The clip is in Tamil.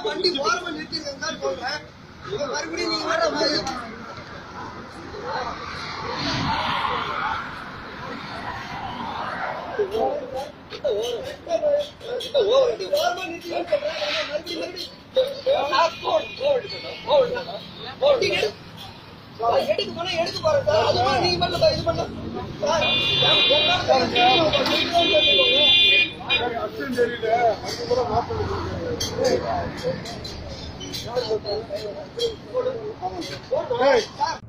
வண்டி ஓரமா நிறுத்திருக்கேன் தான் சொல்றேன் இங்க மறுபடியும் நீங்க வர மாதிரி ஓரமா நிறுத்திருக்கேன் சொல்றேன் மறுபடியும் மறுபடியும் எடுக்க போனா எடுக்க போறேன் சார் அதுமா நீங்க பண்ணல இது பண்ண சார் அர்த்தம் தெரியல அது கூட மாப்பிள்ளை சார்